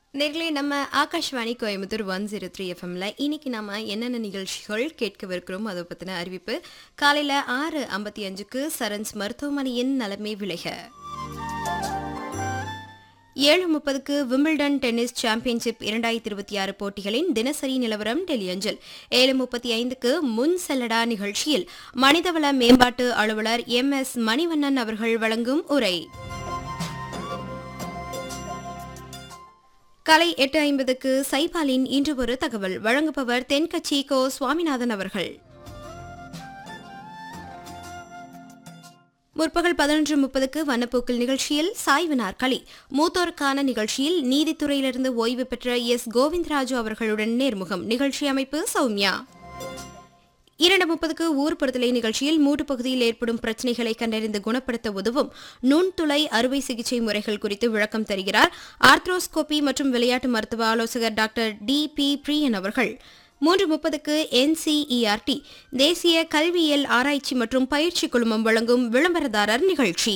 நேர்களே நம்ம Akashvani Coimbatore one zero three எஃப்எம்ல இன்னைக்கு நம்ம என்னென்ன நிகழ்ச்சிகள் கேட்கவிருக்கிறோம் அதை பற்றின அறிவிப்பு காலையில் ஆறு ஐம்பத்தி அஞ்சுக்கு சரன்ஸ் மருத்துவமனையின் நலமே விளைக ஏழு முப்பதுக்கு விம்பிள்டன் டென்னிஸ் சாம்பியன்ஷிப் இரண்டாயிரத்தி இருபத்தி ஆறு போட்டிகளின் தினசரி நிலவரம் டெல்லி அஞ்சல் ஏழு முப்பத்தி ஐந்துக்கு முன் செல்லடா நிகழ்ச்சியில் மனிதவள மேம்பாட்டு அலுவலர் எம் எஸ் மணிவண்ணன் அவர்கள் வழங்கும் உரை காலை எட்டு ஐம்பதுக்கு சைபாலின் இன்று ஒரு தகவல் வழங்குபவர் தென்கட்சி கோ சுவாமிநாதன் அவர்கள் முற்பகல் பதினொன்று முப்பதுக்கு வண்ணப்பூக்கள் நிகழ்ச்சியில் சாய்வு நாற்களி மூத்தோருக்கான நிகழ்ச்சியில் நீதித்துறையிலிருந்து ஓய்வு பெற்ற எஸ் கோவிந்தராஜு அவர்களுடன் நேர்முகம் நிகழ்ச்சி அமைப்பு சௌமியா இரண்டு முப்பதுக்கு ஊர்படுத்தலை நிகழ்ச்சியில் மூட்டு பகுதியில் ஏற்படும் பிரச்சனைகளை கண்டறிந்து குணப்படுத்த உதவும் நுண்துளை அறுவை சிகிச்சை முறைகள் குறித்து விளக்கம் தருகிறார் ஆர்த்ரோஸ்கோபி மற்றும் விளையாட்டு மருத்துவ ஆலோசகர் டாக்டர் டி பி பிரியன் அவர்கள் மூன்று முப்பதுக்கு என்சிஇஆர்டி தேசிய கல்வியியல் ஆராய்ச்சி மற்றும் பயிற்சி குழுமம் வழங்கும் விளம்பரதாரர் நிகழ்ச்சி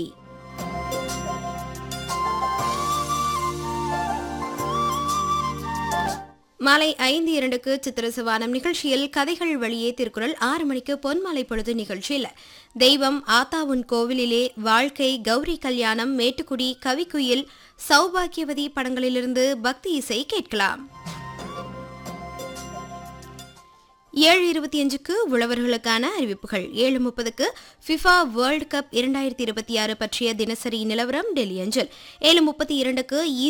மாலை ஐந்து இரண்டுக்கு சித்திர சிவானம் நிகழ்ச்சியில் கதைகள் வழியே திருக்குறள் ஆறு மணிக்கு பொன்மாலை பொழுது நிகழ்ச்சியில் தெய்வம் ஆத்தாவுன் கோவிலிலே வாழ்க்கை கௌரி கல்யாணம் மேட்டுக்குடி கவிக்குயில் சௌபாக்கியவதி படங்களிலிருந்து பக்தி இசை கேட்கலாம் ஏழு இருபத்தி அஞ்சுக்கு உழவர்களுக்கான அறிவிப்புகள் ஏழு முப்பதுக்கு ஃபிஃபா வேர்ல்ட் கப் இரண்டாயிரத்தி இருபத்தி ஆறு பற்றிய தினசரி நிலவரம் டெல்லி அஞ்சல் ஏழு முப்பத்தி இரண்டுக்கு